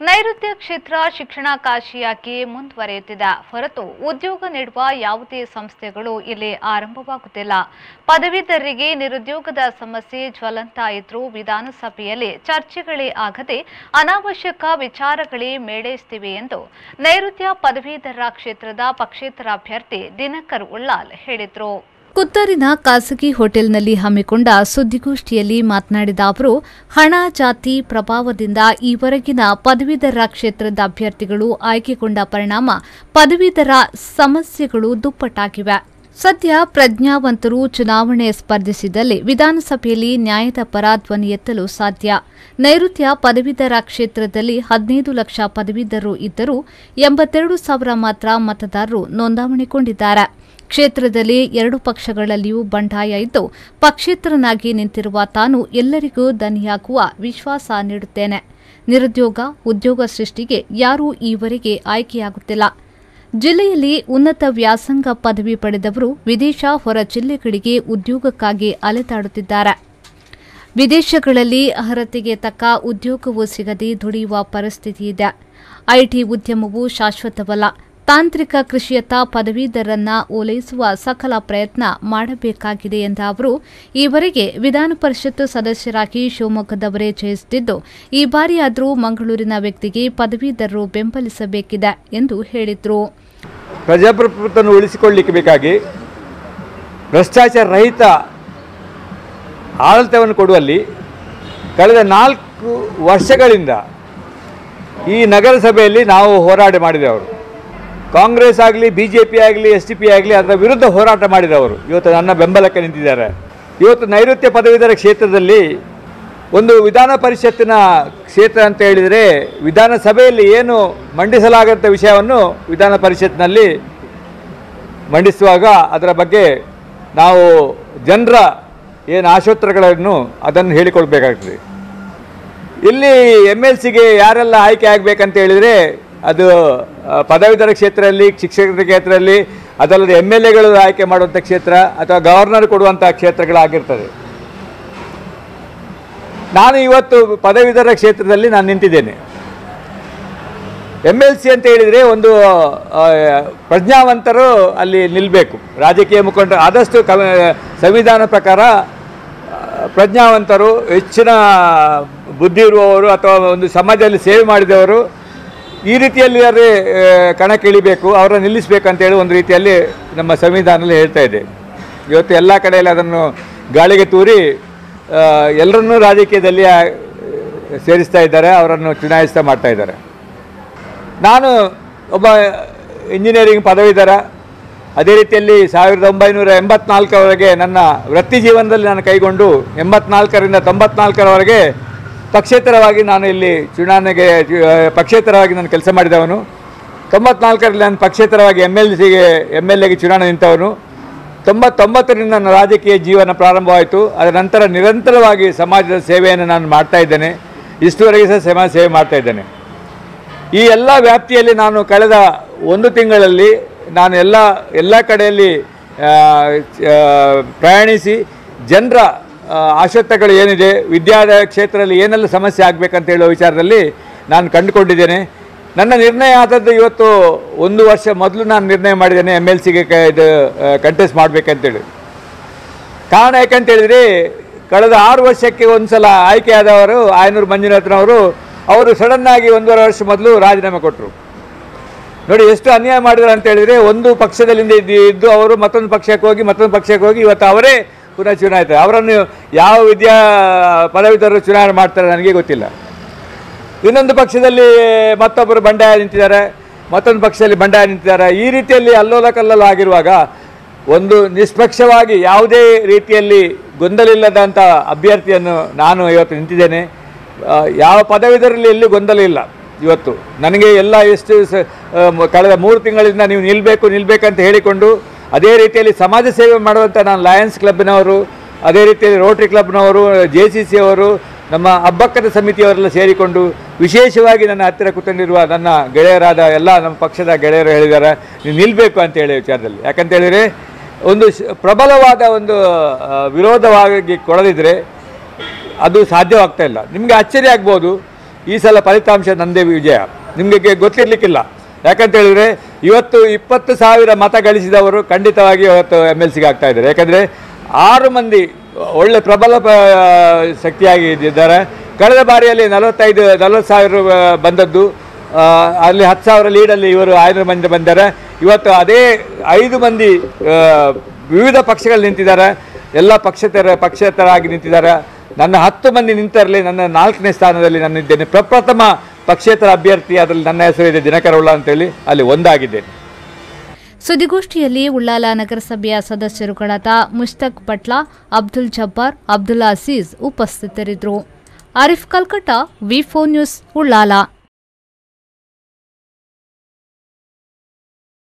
ನೈಋತ್ಯ ಕ್ಷೇತ್ರ ಶಿಕ್ಷಣ ಕಾಶಿಯಾಗಿ ಮುಂದುವರಿಯುತ್ತಿದೆ ಹೊರತು ಉದ್ಯೋಗ ನೀಡುವ ಯಾವುದೇ ಸಂಸ್ಥೆಗಳು ಇಲ್ಲಿ ಆರಂಭವಾಗುತ್ತಿಲ್ಲ ಪದವೀಧರರಿಗೆ ನಿರುದ್ಯೋಗದ ಸಮಸ್ಯೆ ಜ್ವಲಂತ ಇದ್ರೂ ವಿಧಾನಸಭೆಯಲ್ಲಿ ಚರ್ಚೆಗಳೇ ಆಗದೆ ಅನಾವಶ್ಯಕ ವಿಚಾರಗಳೇ ಮೇಳೈಸುತ್ತಿವೆ ಎಂದು ನೈಋತ್ಯ ಪದವೀಧರ ಕ್ಷೇತ್ರದ ಪಕ್ಷೇತರ ಅಭ್ಯರ್ಥಿ ದಿನಕರ್ ಉಳ್ಳಾಲ್ ಹೇಳಿದರು ಕುತ್ತರಿನ ಖಾಸಗಿ ಹೋಟೆಲ್ನಲ್ಲಿ ಹಮ್ಮಿಕೊಂಡ ಸುದ್ದಿಗೋಷ್ಠಿಯಲ್ಲಿ ಮಾತನಾಡಿದ ಅವರು ಹಣ ಜಾತಿ ಪ್ರಭಾವದಿಂದ ಈವರೆಗಿನ ಪದವೀಧರ ಕ್ಷೇತ್ರದ ಅಭ್ಯರ್ಥಿಗಳು ಆಯ್ಕೆಗೊಂಡ ಪರಿಣಾಮ ಪದವೀಧರ ಸಮಸ್ಯೆಗಳು ದುಪ್ಪಟ್ಟಾಗಿವೆ ಸದ್ಯ ಪ್ರಜ್ಞಾವಂತರು ಚುನಾವಣೆ ಸ್ಪರ್ಧಿಸಿದಲ್ಲಿ ವಿಧಾನಸಭೆಯಲ್ಲಿ ನ್ಯಾಯದ ಪರ ಧ್ವನಿ ಎತ್ತಲು ಸಾಧ್ಯ ನೈಋತ್ಯ ಪದವೀಧರ ಕ್ಷೇತ್ರದಲ್ಲಿ ಹದಿನೈದು ಲಕ್ಷ ಪದವೀಧರರು ಇದ್ದರೂ ಎಂಬತ್ತೆರಡು ಸಾವಿರ ಮಾತ್ರ ಮತದಾರರು ನೋಂದಾವಣಿಗೊಂಡಿದ್ದಾರೆ ಕ್ಷೇತ್ರದಲ್ಲಿ ಎರಡು ಪಕ್ಷಗಳಲ್ಲಿಯೂ ಬಂಡಾಯ ಇದ್ದು ಪಕ್ಷೇತರನಾಗಿ ನಿಂತಿರುವ ತಾನು ಎಲ್ಲರಿಗೂ ದನಿಯಾಗುವ ವಿಶ್ವಾಸ ನೀಡುತ್ತೇನೆ ನಿರುದ್ಯೋಗ ಉದ್ಯೋಗ ಸೃಷ್ಟಿಗೆ ಯಾರೂ ಈವರೆಗೆ ಆಯ್ಕೆಯಾಗುತ್ತಿಲ್ಲ ಜಿಲ್ಲೆಯಲ್ಲಿ ಉನ್ನತ ವ್ಯಾಸಂಗ ಪದವಿ ಪಡೆದವರು ವಿದೇಶ ಹೊರ ಜಿಲ್ಲೆಗಳಿಗೆ ಉದ್ಯೋಗಕ್ಕಾಗಿ ಅಲೆದಾಡುತ್ತಿದ್ದಾರೆ ವಿದೇಶಗಳಲ್ಲಿ ಅರ್ಹತೆಗೆ ತಕ್ಕ ಉದ್ಯೋಗವೂ ಸಿಗದೆ ದುಡಿಯುವ ಪರಿಸ್ಥಿತಿ ಇದೆ ಐಟಿ ಉದ್ಯಮವು ಶಾಶ್ವತವಲ್ಲ ತಾಂತ್ರಿಕ ಕೃಷಿಯತ್ತ ಪದವೀಧರನ್ನ ಓಲೈಸುವ ಸಕಲ ಪ್ರಯತ್ನ ಮಾಡಬೇಕಾಗಿದೆ ಎಂದ ಅವರು ಈವರೆಗೆ ವಿಧಾನ ಪರಿಷತ್ ಸದಸ್ಯರಾಗಿ ಶಿವಮೊಗ್ಗದವರೇ ಜಯಿಸುತ್ತಿದ್ದು ಈ ಬಾರಿಯಾದರೂ ಮಂಗಳೂರಿನ ವ್ಯಕ್ತಿಗೆ ಪದವೀಧರರು ಬೆಂಬಲಿಸಬೇಕಿದೆ ಎಂದು ಹೇಳಿದರು ಪ್ರಜಾಪ್ರಭುತ್ವವನ್ನು ಉಳಿಸಿಕೊಳ್ಳಲಿಕ್ಕೆ ಬೇಕಾಗಿ ಭ್ರಷ್ಟಾಚಾರ ರಹಿತ ಆಡಳಿತವನ್ನು ಕೊಡುವಲ್ಲಿ ಕಳೆದ ನಾಲ್ಕು ವರ್ಷಗಳಿಂದ ಈ ನಗರಸಭೆಯಲ್ಲಿ ನಾವು ಹೋರಾಟ ಮಾಡಿದವರು ಕಾಂಗ್ರೆಸ್ ಆಗಲಿ ಬಿ ಜೆ ಪಿ ಆಗಲಿ ಎಸ್ ಡಿ ಪಿ ಆಗಲಿ ಅದರ ವಿರುದ್ಧ ಹೋರಾಟ ಮಾಡಿದವರು ಇವತ್ತು ನನ್ನ ಬೆಂಬಲಕ್ಕೆ ನಿಂತಿದ್ದಾರೆ ಇವತ್ತು ನೈಋತ್ಯ ಪದವೀಧರ ಕ್ಷೇತ್ರದಲ್ಲಿ ಒಂದು ವಿಧಾನ ಪರಿಷತ್ತಿನ ಕ್ಷೇತ್ರ ಅಂತ ಹೇಳಿದರೆ ವಿಧಾನಸಭೆಯಲ್ಲಿ ಏನು ಮಂಡಿಸಲಾಗಂಥ ವಿಷಯವನ್ನು ವಿಧಾನ ಪರಿಷತ್ನಲ್ಲಿ ಮಂಡಿಸುವಾಗ ಅದರ ಬಗ್ಗೆ ನಾವು ಜನರ ಏನು ಆಶೋತ್ತರಗಳನ್ನು ಅದನ್ನು ಹೇಳಿಕೊಳ್ಬೇಕಾಗ್ತದೆ ಇಲ್ಲಿ ಎಮ್ ಎಲ್ ಸಿಗೆ ಯಾರೆಲ್ಲ ಆಯ್ಕೆ ಆಗಬೇಕಂತ ಹೇಳಿದರೆ ಅದು ಆ, ಪದವೀಧರ ಕ್ಷೇತ್ರದಲ್ಲಿ ಶಿಕ್ಷಕರ ಕ್ಷೇತ್ರದಲ್ಲಿ ಅದಲ್ಲದೆ ಎಮ್ ಎಲ್ ಎಗಳು ಆಯ್ಕೆ ಮಾಡುವಂಥ ಕ್ಷೇತ್ರ ಅಥವಾ ಗವರ್ನರ್ ಕೊಡುವಂಥ ಕ್ಷೇತ್ರಗಳಾಗಿರ್ತದೆ ನಾನು ಇವತ್ತು ಪದವೀಧರ ಕ್ಷೇತ್ರದಲ್ಲಿ ನಾನು ನಿಂತಿದ್ದೇನೆ ಎಮ್ ಎಲ್ ಸಿ ಅಂತ ಹೇಳಿದರೆ ಒಂದು ಆ, ಪ್ರಜ್ಞಾವಂತರು ಅಲ್ಲಿ ನಿಲ್ಲಬೇಕು ರಾಜಕೀಯ ಮುಖಂಡರು ಆದಷ್ಟು ಕ ಸಂವಿಧಾನ ಪ್ರಕಾರ ಆ, ಪ್ರಜ್ಞಾವಂತರು ಹೆಚ್ಚಿನ ಬುದ್ಧಿ ಇರುವವರು ಅಥವಾ ಒಂದು ಸಮಾಜದಲ್ಲಿ ಸೇವೆ ಮಾಡಿದವರು ಈ ರೀತಿಯಲ್ಲಿ ಯಾರೇ ಕಣಕ್ಕಿಳಿಬೇಕು ಅವರನ್ನು ನಿಲ್ಲಿಸಬೇಕು ಅಂತೇಳಿ ಒಂದು ರೀತಿಯಲ್ಲಿ ನಮ್ಮ ಸಂವಿಧಾನದಲ್ಲಿ ಹೇಳ್ತಾ ಇದೆ ಇವತ್ತು ಎಲ್ಲ ಕಡೆಯಲ್ಲಿ ಅದನ್ನು ಗಾಳಿಗೆ ತೂರಿ ಆ, ಎಲ್ಲರನ್ನೂ ರಾಜಕೀಯದಲ್ಲಿ ಆ, ಸೇರಿಸ್ತಾ ಇದ್ದಾರೆ ಅವರನ್ನು ಚುನಾಯಿಸ್ತಾ ಮಾಡ್ತಾ ಇದ್ದಾರೆ ನಾನು ಒಬ್ಬ ಇಂಜಿನಿಯರಿಂಗ್ ಪದವೀಧರ ಅದೇ ರೀತಿಯಲ್ಲಿ ಸಾವಿರದ ಒಂಬೈನೂರ ಎಂಬತ್ನಾಲ್ಕರವರೆಗೆ ನನ್ನ ವೃತ್ತಿ ಜೀವನದಲ್ಲಿ ನಾನು ಕೈಗೊಂಡು ಎಂಬತ್ನಾಲ್ಕರಿಂದ ತೊಂಬತ್ನಾಲ್ಕರವರೆಗೆ ಪಕ್ಷೇತರವಾಗಿ ನಾನು ಇಲ್ಲಿ ಚುನಾವಣೆಗೆ ಚು- ಪಕ್ಷೇತರವಾಗಿ ನಾನು ಕೆಲಸ ಮಾಡಿದವನು ತೊಂಬತ್ನಾಲ್ಕರಲ್ಲಿ ನಾನು ಪಕ್ಷೇತರವಾಗಿ ಎಮ್ ಎಲ್ ಸಿಗೆ ಎಮ್ ಎಲ್ ಎಗೆ ಚುನಾವಣೆ ನಿಂತವನು ತೊಂಬತ್ತೊಂಬತ್ತರಿಂದ ನನ್ನ ರಾಜಕೀಯ ಜೀವನ ಪ್ರಾರಂಭವಾಯಿತು ಅದರ ನಂತರ ನಿರಂತರವಾಗಿ ಸಮಾಜದ ಸೇವೆಯನ್ನು ನಾನು ಮಾಡ್ತಾ ಇದ್ದೇನೆ ಇಷ್ಟುವರೆಗೆ ಸಹ ಸಮಾಜ ಸೇವೆ ಮಾಡ್ತಾ ಇದ್ದೇನೆ ಈ ಎಲ್ಲ ವ್ಯಾಪ್ತಿಯಲ್ಲಿ ನಾನು ಕಳೆದ ಒಂದು ತಿಂಗಳಲ್ಲಿ ನಾನು ಎಲ್ಲ ಎಲ್ಲ ಕಡೆಯಲ್ಲಿ ಆ, ಆ, ಪ್ರಯಾಣಿಸಿ ಜನರ ಆ, ಆಶೋತ್ತರಗಳು ಏನಿದೆ ವಿದ್ಯಾದ ಕ್ಷೇತ್ರದಲ್ಲಿ ಏನೆಲ್ಲ ಸಮಸ್ಯೆ ಆಗಬೇಕಂತ ಹೇಳುವ ವಿಚಾರದಲ್ಲಿ ನಾನು ಕಂಡುಕೊಂಡಿದ್ದೇನೆ ನನ್ನ ನಿರ್ಣಯ ಆದದ್ದು ಇವತ್ತು ಒಂದು ವರ್ಷ ಮೊದಲು ನಾನು ನಿರ್ಣಯ ಮಾಡಿದ್ದೇನೆ ಎಮ್ ಎಲ್ ಸಿಗೆ ಕ ಇದು ಕಂಟೆಸ್ಟ್ ಮಾಡಬೇಕಂತೇಳಿ ಕಾರಣ ಯಾಕಂತ ಹೇಳಿದ್ರೆ ಕಳೆದ ಆರು ವರ್ಷಕ್ಕೆ ಒಂದು ಸಲ ಆಯ್ಕೆಯಾದವರು ಆಯನೂರು ಮಂಜುನಾಥನವರು ಅವರು ಸಡನ್ನಾಗಿ ಒಂದೂವರೆ ವರ್ಷ ಮೊದಲು ರಾಜೀನಾಮೆ ಕೊಟ್ಟರು ನೋಡಿ ಎಷ್ಟು ಅನ್ಯಾಯ ಮಾಡಿದ್ರು ಅಂತ ಹೇಳಿದರೆ ಒಂದು ಪಕ್ಷದಲ್ಲಿಂದ ಇದ್ದು ಇದ್ದು ಅವರು ಮತ್ತೊಂದು ಪಕ್ಷಕ್ಕೆ ಹೋಗಿ ಮತ್ತೊಂದು ಪಕ್ಷಕ್ಕೆ ಹೋಗಿ ಇವತ್ತು ಅವರೇ ಪುನಃ ಚುನಾಯಿತ ಅವರನ್ನು ಯಾವ ವಿದ್ಯಾ ಪದವೀಧರರು ಚುನಾವಣೆ ಮಾಡ್ತಾರೆ ನನಗೆ ಗೊತ್ತಿಲ್ಲ ಇನ್ನೊಂದು ಪಕ್ಷದಲ್ಲಿ ಮತ್ತೊಬ್ಬರು ಬಂಡಾಯ ನಿಂತಿದ್ದಾರೆ ಮತ್ತೊಂದು ಪಕ್ಷದಲ್ಲಿ ಬಂಡಾಯ ನಿಂತಿದ್ದಾರೆ ಈ ರೀತಿಯಲ್ಲಿ ಅಲ್ಲೋಲ ಕಲ್ಲೋಲ ಆಗಿರುವಾಗ ಒಂದು ನಿಷ್ಪಕ್ಷವಾಗಿ ಯಾವುದೇ ರೀತಿಯಲ್ಲಿ ಗೊಂದಲ ಇಲ್ಲದಂಥ ಅಭ್ಯರ್ಥಿಯನ್ನು ನಾನು ಇವತ್ತು ನಿಂತಿದ್ದೇನೆ ಆ, ಯಾವ ಪದವೀಧರಲ್ಲಿ ಎಲ್ಲೂ ಗೊಂದಲ ಇಲ್ಲ ಇವತ್ತು ನನಗೆ ಎಲ್ಲ ಎಷ್ಟು ಸ- ಆ, ಮ- ಕಳೆದ ಮೂರು ತಿಂಗಳಿಂದ ನೀವು ನಿಲ್ಲಬೇಕು ನಿಲ್ಲಬೇಕಂತ ಹೇಳಿಕೊಂಡು ಅದೇ ರೀತಿಯಲ್ಲಿ ಸಮಾಜ ಸೇವೆ ಮಾಡುವಂಥ ನಾನು ಲಯನ್ಸ್ ಕ್ಲಬ್ನವರು ಅದೇ ರೀತಿಯಲ್ಲಿ ರೋಟರಿ ಕ್ಲಬ್ನವರು ಜೆ ಸಿ ಸಿ ಅವರು ನಮ್ಮ ಅಬ್ಬಕ್ಕದ ಸಮಿತಿಯವರೆಲ್ಲ ಸೇರಿಕೊಂಡು ವಿಶೇಷವಾಗಿ ನನ್ನ ಹತ್ತಿರ ಕೂತ್ಕೊಂಡಿರುವ ನನ್ನ ಗೆಳೆಯರಾದ ಎಲ್ಲ ನಮ್ಮ ಪಕ್ಷದ ಗೆಳೆಯರು ಹೇಳಿದ್ದಾರೆ ನೀವು ನಿಲ್ಲಬೇಕು ಅಂತ ಹೇಳಿ ವಿಚಾರದಲ್ಲಿ ಯಾಕಂತ ಹೇಳಿದರೆ ಒಂದು ಶ- ಪ್ರಬಲವಾದ ಒಂದು ಆ, ವಿರೋಧವಾಗಿ ಕೊಡದಿದ್ದರೆ ಅದು ಸಾಧ್ಯವಾಗ್ತಾ ಇಲ್ಲ ನಿಮಗೆ ಅಚ್ಚರಿ ಆಗ್ಬೋದು ಈ ಸಲ ಫಲಿತಾಂಶ ನಂದೇ ವಿಜಯ ನಿಮಗೆ ಗೊತ್ತಿರಲಿಕ್ಕಿಲ್ಲ ಯಾಕಂತ ಹೇಳಿದರೆ ಇವತ್ತು ಇಪ್ಪತ್ತು ಸಾವಿರ ಮತ ಗಳಿಸಿದವರು ಖಂಡಿತವಾಗಿ ಇವತ್ತು ಎಮ್ ಎಲ್ ಸಿಗೆ ಆಗ್ತಾ ಇದ್ದಾರೆ ಯಾಕಂದರೆ ಆರು ಮಂದಿ ಒಳ್ಳೆ ಪ್ರಬಲ ಪ- ಶಕ್ತಿಯಾಗಿ ಇದ್ದಾರೆ ಕಳೆದ ಬಾರಿಯಲ್ಲಿ ನಲವತ್ತೈದು ನಲವತ್ತು ಸಾವಿರ ಆ, ಬಂದದ್ದು ಆ, ಅಲ್ಲಿ ಹತ್ತು ಸಾವಿರ ಲೀಡಲ್ಲಿ ಇವರು ಐನೂರು ಮಂದಿ ಬಂದ್ದಾರೆ ಇವತ್ತು ಅದೇ ಐದು ಮಂದಿ ಆ, ವಿವಿಧ ಪಕ್ಷಗಳು ನಿಂತಿದ್ದಾರೆ ಎಲ್ಲ ಪಕ್ಷೇತರ ಪಕ್ಷೇತರಾಗಿ ನಿಂತಿದ್ದಾರೆ ನನ್ನ ಹತ್ತು ಮಂದಿ ನಿಂತರಲ್ಲಿ ನನ್ನ ನಾಲ್ಕನೇ ಸ್ಥಾನದಲ್ಲಿ ನಾನಿದ್ದೇನೆ ಪ್ರಪ್ರಥಮ ಪಕ್ಷೇತರ ಅಭ್ಯರ್ಥಿ ಅದರಲ್ಲಿ ನನ್ನ ಹೆಸರಿದೆ ದಿನಕರ ಉಳ್ಳ ಅಂತೇಳಿ ಅಲ್ಲಿ ಒಂದಾಗಿದ್ದೇನೆ ಸುದ್ದಿಗೋಷ್ಠಿಯಲ್ಲಿ ಉಳ್ಳಾಲ ನಗರಸಭೆಯ ಸದಸ್ಯರುಗಳಾದ ಮುಷ್ತಕ್ ಪಟ್ಲ ಅಬ್ದುಲ್ ಜಬ್ಬಾರ್ ಅಬ್ದುಲ್ಲಾ ಅಸೀಜ್ ಉಪಸ್ಥಿತರಿದ್ದರು Arif Kalkatta V four news Ullal